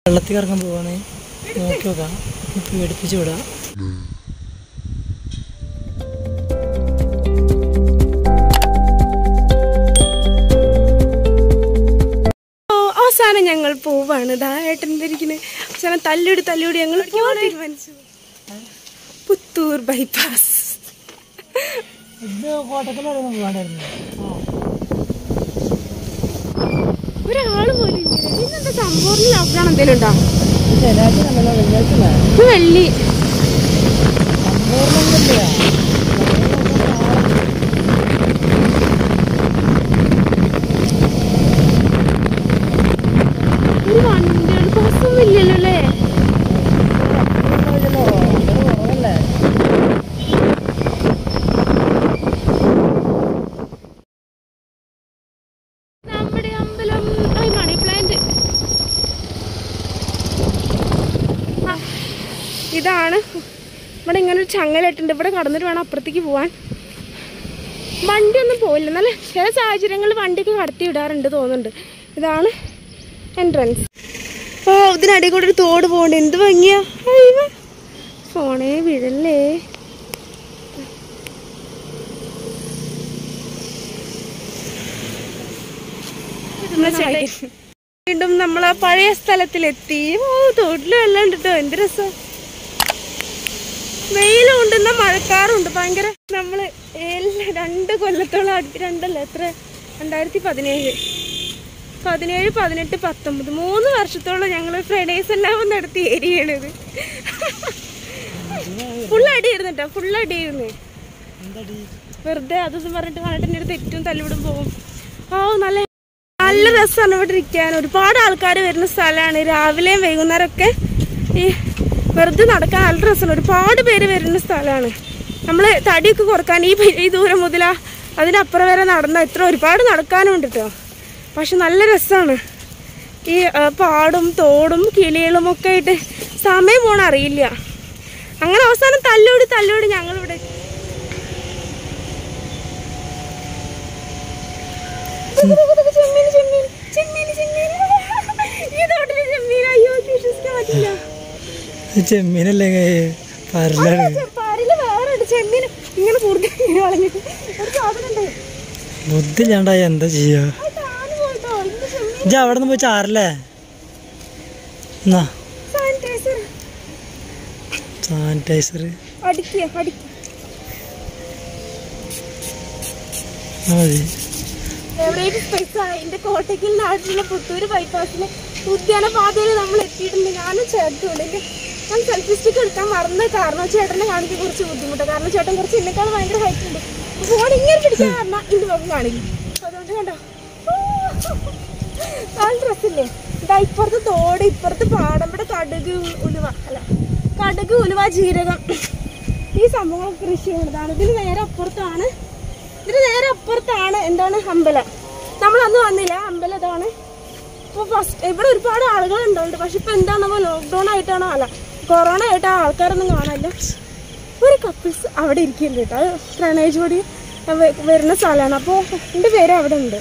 വെള്ളത്തിൽ ഇറങ്ങാൻ പോവാണ് നോക്കി നോക്കാം പേടിപ്പിച്ച് വിടാം ഓ, അവസാനം ഞങ്ങൾ പോവാണ് ദാ ഏട്ടൻ ഇരിക്കുന്നത് അവസാനം തല്ലുടി തല്ലുടി ഞങ്ങൾ പോവാൻ തീരുമാനിച്ചു പുത്തൂർ ബൈപ്പാസ് ഇത് കോട്ടക്കലായിരുന്നു പോകാണ്ടായിരുന്നു ഒരാള് പോലും ഇല്ല. ഇന്നെന്താ സംഭവം ലോക്ക്ഡൗൺ എന്തെങ്കിലും ഉണ്ടോ ശനിയാഴ്ച നല്ലല്ലോ വെള്ളിയാഴ്ച ഇത് വെള്ളി ഒരു വണ്ടികൾ ബസ്സൊന്നും ഇല്ലല്ലോ അല്ലേ നമ്മുടെ അമ്പലം ഐ മണി പ്ലാന്റ് ആ, ഇതാണ് ഇവിടെ ഇങ്ങനെ ഒരു ചങ്ങലായിട്ടുണ്ട് ഇവിടെ കടന്നിട്ട് വേണം അപ്പുറത്തേക്ക് പോവാൻ വണ്ടിയൊന്നും പോയില്ല നല്ല ചില സാഹചര്യങ്ങളിൽ വണ്ടിയൊക്കെ കടത്തി വിടാറുണ്ട് തോന്നുന്നുണ്ട് ഇതാണ് എൻട്രൻസ് ഓ ഇതിനടി കൂടെ ഒരു തോട് പോകണ്ട എന്ത് ഭംഗിയാ അയ്യോ. ഫോണേ വീഴല്ലേ നമ്മളെ ചേട്ടൻ. വീണ്ടും നമ്മൾ ആ പഴയ സ്ഥലത്തിലെത്തി ഓ തോട്ടിൽ വെള്ളം ഉണ്ട് കേട്ടോ എന്ത് രസം വെയിലും ഉണ്ട് എന്നാ മഴക്കാറുണ്ട് ഭയങ്കര നമ്മള് എല്ലാ രണ്ട് കൊല്ലത്തോളം അടുത്ത് രണ്ടല്ല എത്ര രണ്ടായിരത്തി പതിനേഴ് പതിനേഴ് പതിനെട്ട് പത്തൊമ്പത് മൂന്ന് വർഷത്തോളം ഞങ്ങൾ ഫ്രൈഡേസ് എല്ലാം ഒന്ന് എടുത്ത് ഏരിയണത് ഫുൾ അടിയായിരുന്നു കേട്ടോ ഫുൾ അടിയായിരുന്നു വെറുതെ അതൊന്നും പറഞ്ഞിട്ട് കണ്ടിട്ട് അടുത്ത് ഏറ്റവും തല്ലിവിടും പോകും ഓ നല്ല നല്ല രസമാണ് ഇവിടെ ഇരിക്കാൻ ഒരുപാട് ആൾക്കാർ വരുന്ന സ്ഥലമാണ് രാവിലെയും വൈകുന്നേരം ഒക്കെ ഈ വെറുതെ നടക്കാൻ നല്ല രസമാണ് ഒരുപാട് പേര് വരുന്ന സ്ഥലമാണ് നമ്മൾ തടിയൊക്കെ കുറക്കാൻ ഈ പ- ഈ ദൂരം മുതലാ അതിനപ്പുറം വരെ നടന്ന ഇത്ര ഒരുപാട് നടക്കാനും ഉണ്ട് കേട്ടോ പക്ഷെ നല്ല രസമാണ് ഈ ആ, പാടും തോടും കിളികളും ഒക്കെ ആയിട്ട് സമയം പോണ അറിയില്ല അങ്ങനെ അവസാനം തല്ലോടി തല്ലോടി ഞങ്ങളിവിടെ ചെമ്മീൻ ചെമ്മീൻ ചെമ്മീൻ ചെമ്മീൻ ഈ തോട്ടിലെ ചെമ്മീൻ അയ്യോ എനിക്ക് വിശ്വസിക്കാൻ പറ്റില്ല ചെമ്മീനല്ലേ പരലാണ് പാരില് വേറെ ഉണ്ട് ചെമ്മീൻ ഇങ്ങനെ പൂർത്തി കളഞ്ഞിട്ട് ഒരു സാധനം ഉണ്ട് ബുദ്ധില്ലാണ്ടായ എന്താ ചെയ്യാ അത് താഴെ പോയിട്ടോ ഇത് ചെമ്മീൻ ഇജ്ജ് അവിടെ നിന്ന് പോയി ചാറല്ലേ എന്നാ സാനിറ്റൈസർ സാനിറ്റൈസർ അടിക്കുക അടിക്കുക മതി എവിടെയൊക്കെ സ്പേസ് അതിന്റെ കോട്ടയ്ക്കൽ നാട്ടിലുള്ള പുത്തൂര് ബൈപ്പാസിലെ ഉദ്യാന പാതയിൽ നമ്മൾ എത്തിയിട്ടുണ്ട് ഞാനും ചേട്ടനുണ്ട് എന്റെ ഞാൻ സെൽഫി സ്റ്റിക്ക് എടുക്കാൻ മറന്ന കാരണം ചേട്ടനെ കാണിക്കാൻ കുറച്ച് ബുദ്ധിമുട്ടാണ് കാരണം ചേട്ടൻ കുറച്ച് എന്നെക്കാൾ ഭയങ്കര ഹൈറ്റ് ഉണ്ട് ഫോൺ ഇങ്ങനെ പിടിക്കാൻ കാരണം ഇന്റെ മുഖം കാണിക്കും അതുകൊണ്ട് കണ്ടോ നല്ല ഡ്രസ്സില്ലേ ഇതാ ഇപ്പുറത്ത് തോട് ഇപ്പുറത്ത് പാടം ഇവിടെ കടുക് ഉലുവ അല്ല കടുക് ഉലുവ ജീരകം ഈ സംഭവങ്ങൾ കൃഷി ചെയ്യുന്നതാണ് ഇതിന് നേരെ അപ്പുറത്താണ് ഇതിന് നേരെ അപ്പുറത്താണ് എന്താണ് അമ്പലം നമ്മൾ അന്ന് വന്നില്ല അമ്പലം ഇതാണ് ഇപ്പോൾ ഫസ്റ്റ് ഇവിടെ ഒരുപാട് ആളുകൾ ഉണ്ടാവുന്നുണ്ട് പക്ഷെ ഇപ്പൊ എന്താണെന്നോ ലോക്ക്ഡൗൺ ആയിട്ടാണോ അല്ല കൊറോണ ആയിട്ട് ആ ആൾക്കാരൊന്നും കാണാനില്ല ഒരു കപ്പിൾസ് അവിടെ ഇരിക്കുന്നുണ്ട് കേട്ടോ അത് പ്രണയജോടി വ- വരുന്ന സ്ഥലമാണ് അപ്പോൾ എൻ്റെ പേര് അവിടെ ഉണ്ട്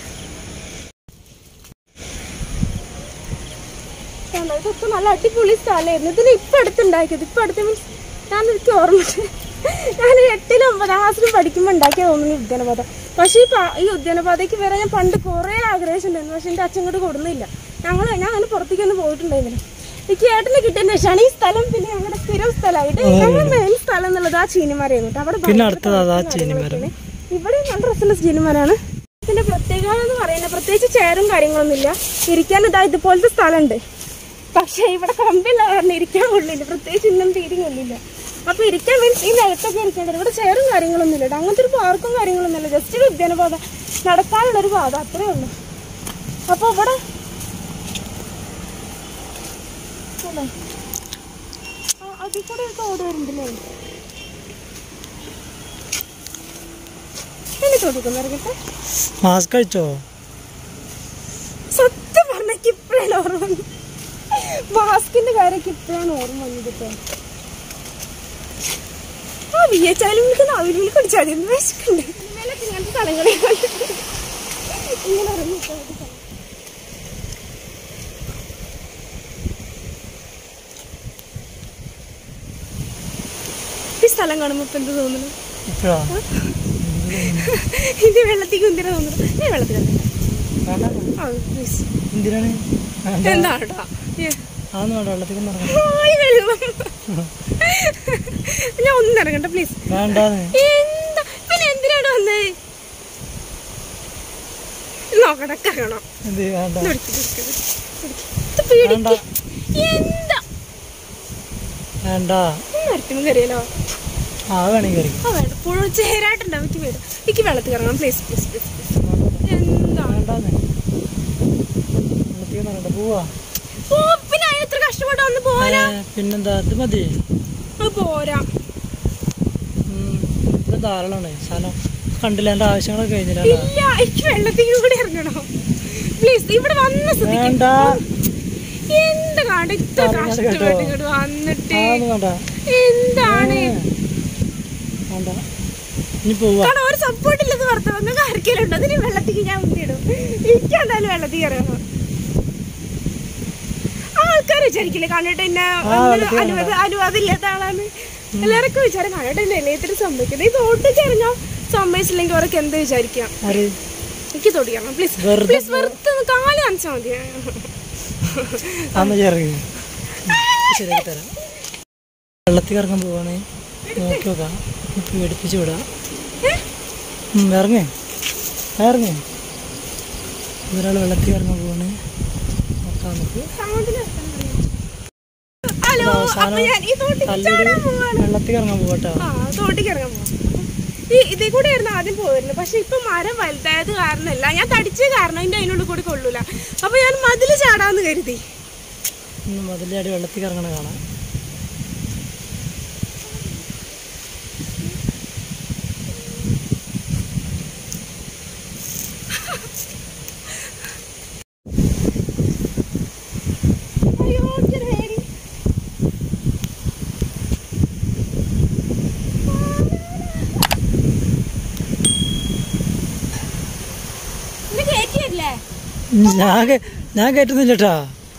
കണ്ടോ, ഇതൊക്കെ നല്ല അടിപൊളി സ്ഥലമായിരുന്നു ഇതിന് ഇപ്പം അടുത്തുണ്ടാക്കിയത് ഇപ്പം അടുത്ത് മീൻസ് ഞാൻ എനിക്ക് ഓർമ്മ ഞാൻ എട്ടിലും ഒമ്പതാം ക്ലാസ്സിലും പഠിക്കുമ്പോൾ ഉണ്ടാക്കിയ തോന്നുന്നു ഈ ഉദ്യാനപാത പക്ഷേ ഈ പാ- ഈ ഉദ്യാനപാതയ്ക്ക് വരാൻ ഞാൻ പണ്ട് കുറേ ആഗ്രഹിച്ചിട്ടുണ്ടായിരുന്നു പക്ഷെ എൻ്റെ അച്ഛൻ കൂടെ കൊടുന്നില്ല ഞങ്ങൾ ഞാൻ അങ്ങനെ പുറത്തേക്കൊന്നും പോയിട്ടുണ്ടായിരുന്നില്ല എനിക്ക് ഏട്ടനെ കിട്ടിയതിന് ശേഷമാണ് ഈ സ്ഥലം പിന്നെ ഞങ്ങളുടെ സ്ഥിരം സ്ഥലമായിട്ട് ഞങ്ങളുടെ മെയിൻ സ്ഥലം എന്നുള്ളത് ആ ചീനിമരയായിരുന്നു കേട്ടോ അവിടെ പിന്നെ ഭയങ്കര അടുത്തത് അതാ തണുപ്പും ചീനിമരം. കാര്യങ്ങളൊക്കെയാണ്. ഇവിടെ നല്ല രസമുള്ള ചീനിമരമാണ് ഇതിന്റെ പ്രത്യേകത എന്ന് പറയുന്നത് പ്രത്യേകിച്ച് ചെയറും കാര്യങ്ങളൊന്നും ഇല്ല ഇരിക്കാൻ ഇതാ ഇതുപോലത്തെ സ്ഥലമുണ്ട് പക്ഷെ ഇവിടെ കമ്പില്ല കാരണം ഇരിക്കാൻ കൊള്ളില്ല പ്രത്യേകിച്ച് ഇന്നും തീരെ കൊള്ളില്ല അപ്പൊ ഇരിക്കാൻ മീൻസ് ഈ നിലത്തൊക്കെ ഇരിക്കേണ്ടത് ഇവിടെ ചെയറും കാര്യങ്ങളൊന്നും ഇല്ല അങ്ങനത്തെ ഒരു പാർക്കും കാര്യങ്ങളൊന്നും ഇല്ല ജസ്റ്റ് ഒരു ഉദ്യാനപാത നടക്കാനുള്ള ഒരു പാത അത്രേ ഉള്ളൂ അപ്പൊ ഇവിടെ അല്ലേ? ആ, അതിൽ കൂടെ ഒരു തോട് വരുന്നുണ്ടല്ലേ എന്നെ ചോദിക്കുന്നു ഇറങ്ങട്ടെ മാസ്ക് കഴിച്ചോ സത്യം പറഞ്ഞക്ക് ഇപ്പഴാണ് ഓർമ്മ വന്നത് മാസ്കിന്റെ കാര്യമൊക്കെ ഇപ്പഴാണ് ഓർമ്മ വന്നത് ഇപ്പൊ ആ വി എച്ച് ആയാലും വിളിക്കുന്ന അവരിൽ കുടിച്ചാൽ മതി എന്ന് വിശക്കുണ്ട് ഇന്നലെയൊക്കെ ഇങ്ങനത്തെ സ്ഥലങ്ങളിൽ ഇങ്ങനെ ഇറങ്ങി സ്ഥലം കാണുമ്പോ ഇപ്പൊ എന്ത് തോന്നുന്നു ഇപ്പഴാ ഇത് വെള്ളത്തിൽ കുന്തിര തോന്നുന്നു ഞാൻ വെള്ളത്തിൽ കളിക്കട്ടെ. വേണ്ട ആ, please. എന്തിനാണ് വേണ്ട എന്താടാ ഏ, അതൊന്നും വേണ്ട വെള്ളത്തേക്ക് ഇറങ്ങണം ഹായ് വെള്ളം ഞാൻ ഒന്നും ഇറങ്ങണ്ട പ്ലീസ് വേണ്ടാന്ന് എന്താ പിന്നെ എന്തിനാണ് വന്നേ നോക്കട്ടെ കറങ്ങണം എന്ത് വേണ്ട ഇത് പിടിക്ക്, പിടിക്ക്, പിടിക്ക്. ഇത് പിടിക്ക്. വേണ്ട. എന്താ വേണ്ട മരത്തിനും കയറിയല്ലോ ആ വേണമെങ്കിൽ കയറി ആ വേണ്ട പുഴ ചേരായിട്ടുണ്ടാവും എനിക്ക് വീട് എനിക്ക് വെള്ളത്തിൽ ഇറങ്ങണം പ്ലീസ് പ്ലീസ് പ്ലീസ് എന്താ വേണ്ടാന്ന് വെള്ളത്തേക്ക് ഇറങ്ങണ്ട പോവാ ഓ പിന്നെ അതിന് എത്ര കഷ്ടപ്പെട്ട് വന്ന് പോരാ ഏ, പിന്നെന്താ ഇത് മതി അത് പോരാ ഉം, ഇത് ധാരാളമാണ് സ്ഥലം കണ്ടില്ല എൻ്റെ ആവശ്യങ്ങളൊക്കെ കഴിഞ്ഞില്ല ഇല്ല എനിക്ക് വെള്ളത്തിൽ കൂടെ ഇറങ്ങണം പ്ലീസ് ഇവിടെ വന്ന സ്ഥിതിക്ക് വേണ്ട എന്താ കാണ ഇത്ര പറഞ്ഞത് കേട്ടോ. കഷ്ടപ്പെട്ട് ഇങ്ങോട്ട് വന്നിട്ട് അതൊന്നും വേണ്ട എന്താണ് ഏ, വേണ്ട ഇനി പോവാ കാരണം ഒരു സപ്പോർട്ട് ഇല്ലെന്ന് പറഞ്ഞു നിങ്ങൾക്ക് ആർക്കെങ്കിലും അതിന് വെള്ളത്തിക്ക് ഞാൻ ഉന്തിടും എനിക്ക് എന്തായാലും വെള്ളത്തിൽ ഇറങ്ങണം ആൾക്കാർ വിചാരിക്കില്ലേ കണ്ടിട്ട് എന്നെ ആ, വെള്ളത്തിൽ അനുവാദ അനുവാദം ഇല്ലാത്ത ആളാണ് എല്ലാവർക്കും വിചാരം കണ്ടിട്ട് എന്നെ എല്ലാത്തിനും സമ്മതിക്കുന്നത് ഈ തോട്ടിക്ക് ഇറങ്ങാൻ സമ്മതിച്ചില്ലെങ്കിൽ അവർക്ക് എന്ത് വിചാരിക്കാം ആര് എനിക്ക് തൊടിക്കണം പ്ലീസ് വെറുതെ പ്ലീസ് വെറുതെ ഒന്ന് കാല് കാണിച്ചാൽ മതി അന്ന് ചേർന്ന് ശരിയാക്കി തരാം വെള്ളത്തിൽ ഇറങ്ങാൻ പോവാണ് നോക്കി നോക്കാം പേടിപ്പിച്ച് വിടാം ഉം, ഇറങ്ങ് ഇറങ്ങ് ഒരാൾ വെള്ളത്തിൽ ഇറങ്ങാൻ പോവാണ് നോക്കാം നമുക്ക് ഹലോ അപ്പൊ അവസാനം ഞാൻ ഈ തോട്ടിക്ക് കല്ലിടി ചാടാൻ പോവാണ് വെള്ളത്തിൽ ഇറങ്ങാൻ പോകട്ടോ ആ തോട്ടിക്ക് ഇറങ്ങാൻ പോവാം ഈ ഇതിൽ കൂടെ ആയിരുന്നു ആദ്യം പോയിരുന്നത് പക്ഷെ ഇപ്പൊ മരം വലുതായത് കാരണമല്ല ഞാൻ തടിച്ച കാരണം അതിന്റെ അതിനുള്ളിൽ കൂടി കൊള്ളൂല അപ്പൊ ഞാൻ മതില് ചാടാന്ന് കരുതി ഇന്ന് മതിലാടി വെള്ളത്തിൽ ഇറങ്ങണ കാണാം അയ്യോ എനിക്കൊരു പേടി ഇത് കയറ്റിയല്ലേ ഞാൻ കേ- ഞാൻ കേട്ടുന്നില്ല കേട്ടാ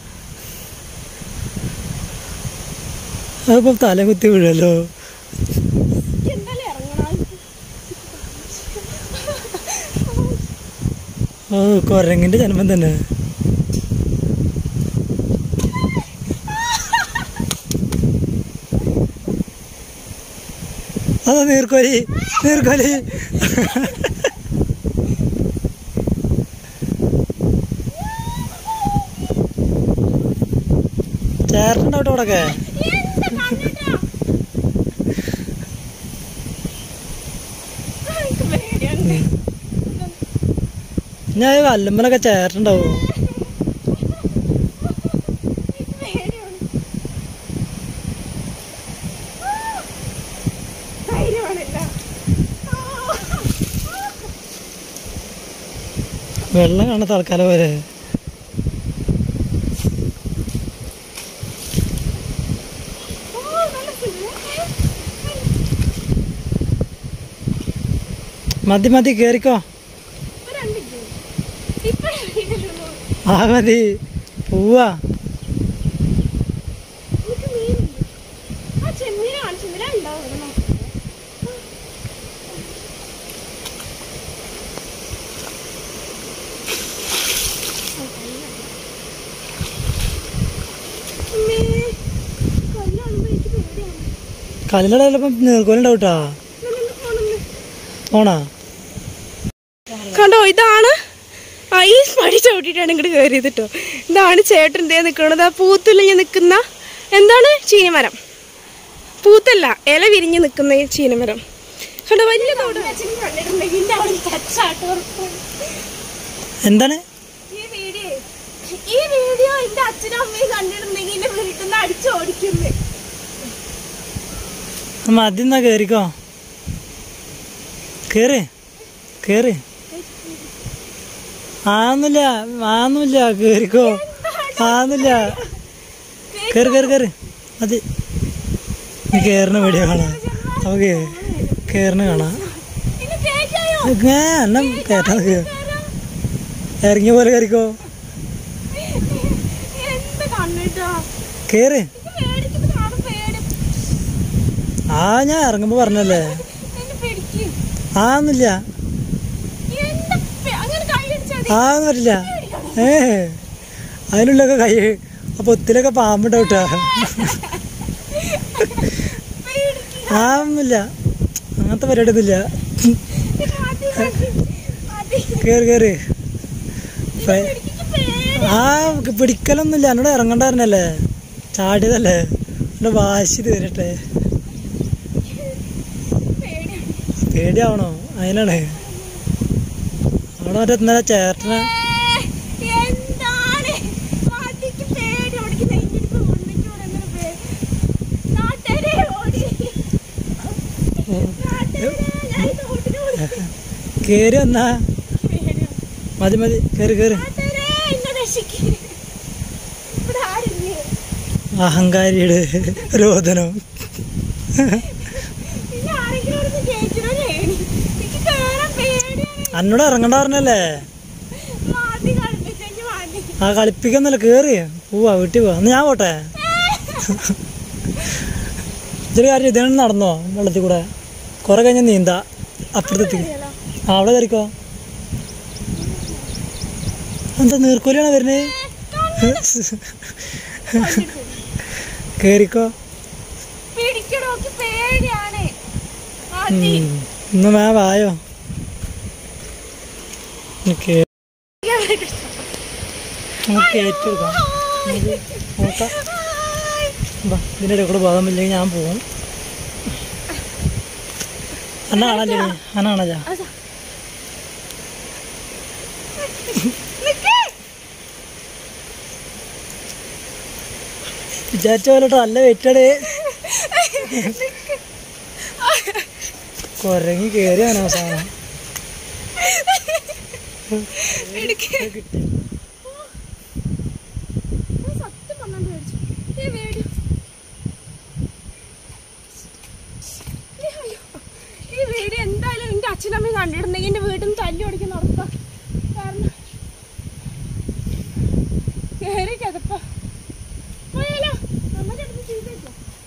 അതിപ്പോ തല കുത്തി വീഴല്ലോ എന്തായാലും ഇറങ്ങണം ഓ കൊരങ്ങിന്റെ ജന്മം തന്നെ അതാ നീർക്കോലി നീർക്കോലി ചേർന്നുണ്ടോട്ടോ അവിടൊക്കെ എന്താ കണ്ടിട്ടാ എനിക്ക് പേടിയാണ് ഞാൻ വല്ലുമ്പലൊക്കെ ചേർട്ടുണ്ടാവും പേടിയാണ് ധൈര്യമാണില്ല വെള്ളം കാണാൻ തൽക്കാലം വരെ മതി മതി കേറിക്കോ ആ മതി പോവാ കല്ലിലടെ ചിലപ്പം നീർക്കോലുണ്ടാവൂട്ടാ പോണാ കണ്ടോ ഇതാണ് ആ ഈ പടി ചവിട്ടിട്ടാണ് ഇങ്ങോട്ട് കയറിയത് കേട്ടോ ഇതാണ് ചേട്ടൻ ദേ നിൽക്കുന്നത് ആ പൂത്തുലിഞ്ഞ് നിൽക്കുന്ന എന്താണ് ചീനമരം പൂത്തല്ല ഇല വിരിഞ്ഞ് നിൽക്കുന്ന ഈ ചീനമരം കണ്ടോ വലിയ തോട് എന്താണ് ഈ വീഡിയോ ഈ വീഡിയോ എന്റെ അച്ഛനും അമ്മയും കണ്ടിട്ടുണ്ടെങ്കിൽ എന്റെ വീട്ടിൽ നിന്ന് അടിച്ചോടിക്കുന്നു മതി എന്നാ കേറിക്കോ കേറ് കേറ് ആന്നില്ല ആന്നില്ല കേറിക്കോ ആന്നില്ല കേറ് കേറ് കേറ് മതി നീ കേറിന വീഡിയോ കാണാം നമുക്ക് കേറിന കാണാം എന്നെ കേറ്റായോ ഏ, എന്നെ കേട്ടാ നിക്ക്. ഇറങ്ങിയ പോലെ കയറിക്കോ എന്ത് കണ്ടിട്ടോ കേറ് ഇത് പേടിക്കുന്നത് കാണും പേടി ആ ഞാൻ ഇറങ്ങുമ്പോ പറഞ്ഞല്ലേ എന്നെ പിടിക്ക്. ആ ഒന്നുമില്ല എന്റെ പെ- അങ്ങനെ കൈ അടിച്ചാൽ ആ ഒന്നും പറ്റില്ല ഏ അതിനുള്ളൊക്കെ കൈ അപ്പൊ ഒത്തിലൊക്കെ പാമ്പുണ്ടാവും കേട്ടോ ആ ഒന്നുമില്ല അങ്ങനത്തെ പരിപാടി ഒന്നുമില്ല കേറി കേറി പ- ആ പിടിക്കലൊന്നുമില്ല എന്നോട് ഇറങ്ങണ്ടായിരുന്നല്ലേ ചാടിയതല്ലേ എന്റെ വാശി തീരട്ടെ പേടിയാവണോ അതിനാണ് അവിടെ മറ്റേ ഇന്നലെ ചേട്ടനെ എന്താണ് ആദ്യക്ക് പേടി ഓടിക്ക് നെയ്യെടുപ്പ് മുന്നിക്ക് വിടുന്നൊരു പേടി. നാട്ടുകാരെ ഓടി. നാട്ടുകാരെ, ഞാൻ ഈ തോട്ടിന് ഓടി. കേറി വന്നാ പേടി. മതി മതി കേറി കേറി നാട്ടുകാരെ, എന്നെ രക്ഷിക്ക്. ഇവിടെ ആരില്ലേ? അഹങ്കാരിയുടെ രോദനം ഇനി ആരെങ്കിലും ഇവിടുന്ന് കേറ്റിടോ ചെയ്യണി. എനിക്ക് കേറാൻ പേടിയാണ്. എന്നോട് ഇറങ്ങണ്ടായിരുന്നല്ലേ മാറ്റി കളിപ്പിച്ചെങ്കിൽ മാറ്റി. ആ കളിപ്പിക്കുന്നല്ല കേറി പോവാ വീട്ടിൽ പോവാ എന്നാ ഞാൻ പോട്ടെ ഇതൊരു കാര്യം ഇതിനെ നടന്നോ വെള്ളത്തിൽ കൂടെ കുറെ കഴിഞ്ഞ് നീന്താ അപ്പുറത്തെത്തി അറിയാലോ. ആ അവിടെ കയറിക്കോ എന്താ നീർക്കോലിയാണോ വരുന്നത് കേറിക്കോ പിടിക്കണോ എനിക്ക് പേടിയാണ് മാറ്റി. ഉം. ഇന്ന് മേ വായോ ഓക്കെ നമുക്ക് ഏറ്റെടുക്കാം നമുക്ക് നോക്കാം ബാ, ഇതിൻ്റെ ഇടയിൽ കൂടെ ബോധം ഇല്ലെങ്കിൽ ഞാൻ പോവും അന്ന കാണല്ലേ അന്ന കാണാ അതാ. നിക്ക്. വിചാരിച്ച പോലെ ട്ടോ, നല്ല വെയിറ്റഡ് കൊരങ്ങി കയറിയാണ് അവസാനം എടുക്ക്. ഞാൻ സത്യം പറഞ്ഞാ പേടിച്ചു. ഈ പേടി. ഈ അയ്യോ. ഈ വീട് എന്തായാലും എന്റെ അച്ഛനമ്മയും കണ്ടിട്ടുണ്ടെങ്കിൽ എന്റെ വീട്ടിൽ നിന്ന് തല്ലി ഓടിക്കുന്ന ഉറപ്പാ കാരണം കേറി കിതപ്പ പോയാലോ നമ്മുടെ അടുത്ത് ചെയ്തേക്കോ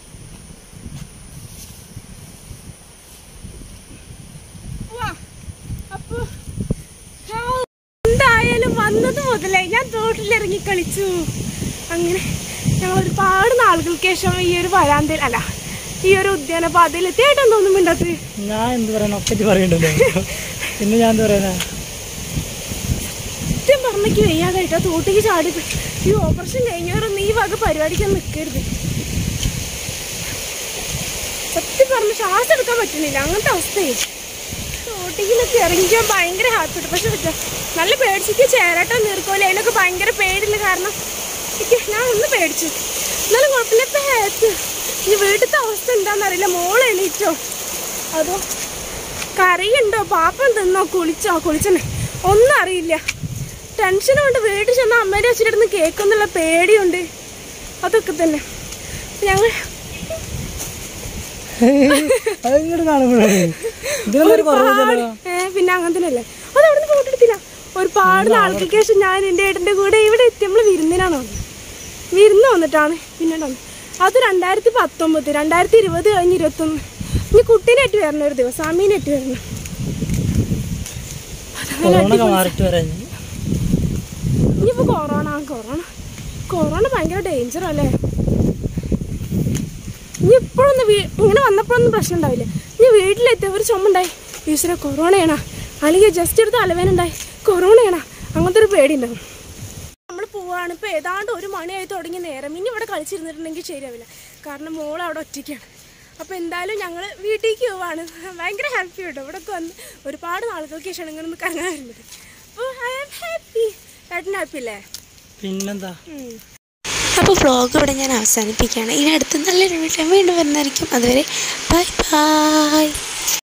വാ അപ്പൊ ആ, എന്തായാലും വന്നത് മുതലേ ഞാൻ തോട്ടിലിറങ്ങി കളിച്ചു അങ്ങനെ ഞങ്ങൾ ഒരുപാട് നാളുകൾക്ക് ശേഷം ഈ ഒരു വരാന്തയിൽ അല്ല ഈ ഒരു ഉദ്യാനപാതയിൽ എത്തിയായിട്ടാണ് തോന്നുന്നുണ്ടത് ഞാൻ എന്ത് പറയാനാ ഒപ്പറ്റി പറയണ്ടല്ലോ പിന്നെ ഞാൻ എന്താ പറയാനാ സത്യം പറഞ്ഞേക്ക് വയ്യാതായിട്ടാ തോട്ടിക്ക് ചാടി പോയി. ഈ ഓപ്പറേഷൻ കഴിഞ്ഞവരൊന്നും ഈ വക പരിപാടിക്കൊന്നും നിൽക്കരുത് സത്യം പറഞ്ഞ ശ്വാസം എടുക്കാൻ പറ്റുന്നില്ല അങ്ങനത്തെ അവസ്ഥയെ തോട്ടിക്കിലൊക്കെ ഇറങ്ങിക്കാൻ ഭയങ്കര ഹാപ്പിട്ട് പക്ഷെ പറ്റാ നല്ല പേടിച്ചിട്ട് ചേരാട്ടം നീർക്കോലെ അതിനൊക്കെ ഭയങ്കര പേടില്ല കാരണം എനിക്ക് ഞാൻ ഒന്ന് പേടിച്ചു എന്നാലും കുഴപ്പമില്ല ഇപ്പൊ ഹാപ്പി ഈ വീട്ടിലത്തെ അവസ്ഥ എന്താണെന്നറിയില്ല മോള് എണീറ്റോ അതോ കറിയുണ്ടോ പാപ്പം തിന്നോ കുളിച്ചോ കുളിച്ചനെ ഒന്നും അറിയില്ല ടെൻഷൻ കൊണ്ട് വീട്ടിൽ ചെന്ന് അമ്മേൻ്റെ അച്ഛൻ്റെ അടുത്ത് കേൾക്കുന്നുള്ള പേടിയുണ്ട് അതൊക്കെ തന്നെ ഞങ്ങൾ അതിങ്ങോട്ട് കാണുമ്പോഴേ ഇതിനൊരു കുറവില്ലല്ലോ ഏ പിന്നെ അങ്ങനെ തന്നെയല്ലേ അത് അവിടെ നിന്ന് ഫോട്ടോ എടുത്തില്ല ഒരുപാട് നാൾക്ക് ശേഷം ഞാൻ എൻ്റെ ഏട്ടൻ്റെ കൂടെ ഇവിടെ എത്തി നമ്മൾ വിരുന്നിനാണ് വന്നത് വിരുന്ന് വന്നിട്ടാണ് പിന്നീട് വന്നത് അത് രണ്ടായിരത്തി പത്തൊമ്പത് രണ്ടായിരത്തി ഇരുപത് കഴിഞ്ഞ് ഇരുപത്തൊന്ന് ഇനി കുട്ടീനായിട്ട് വരണം ഒരു ദിവസം അമ്മീനായിട്ട് വരണം കൊറോണ ഒക്കെ മാറിട്ട് വരാൻ ഇനിയിപ്പോ കൊറോണ കൊറോണ കൊറോണ ഭയങ്കര ഡേഞ്ചർ അല്ലേ ഇനി ഇപ്പോഴൊന്നും വീ ഇങ്ങനെ വന്നപ്പോഴൊന്നും പ്രശ്നം ഉണ്ടാവില്ല ഇനി വീട്ടിലെത്തിയ ഒരു ചുമണ്ടായി ഈശ്വര കൊറോണയാണോ അല്ലെങ്കിൽ ജസ്റ്റ് ഒരു തലവേന ഉണ്ടായി കൊറോണയാണോ അങ്ങനത്തെ ഒരു പേടി ഉണ്ടാവും നമ്മൾ പോവാണ് ഇപ്പോൾ ഏതാണ്ട് ഒരു മണിയായി തുടങ്ങിയ നേരം ഇനി ഇവിടെ കളിച്ചിരുന്നിട്ടുണ്ടെങ്കിൽ ശരിയാവില്ല കാരണം മോൾ അവിടെ ഒറ്റയ്ക്കാണ് അപ്പോൾ എന്തായാലും ഞങ്ങൾ വീട്ടിലേക്ക് പോവാണ് ഭയങ്കര ഹാപ്പി കേട്ടോ ഇവിടെ വന്ന് ഒരുപാട് നാളുകൾക്ക് ശേഷം ഇങ്ങനെ ഒന്ന് കറങ്ങാൻ വരുന്നത് അപ്പോൾ ഐ ആം ഹാപ്പി ഏട്ടൻ ഹാപ്പി അല്ലേ പിന്നെന്താ ഉം. അപ്പോൾ വ്ളോഗ് ഇവിടെ ഞാൻ അവസാനിപ്പിക്കുകയാണ് ഇനി അടുത്ത നല്ലൊരു വീട്ടിൽ വീണ്ടും വരുന്നതായിരിക്കും അതുവരെ ബൈ ബൈ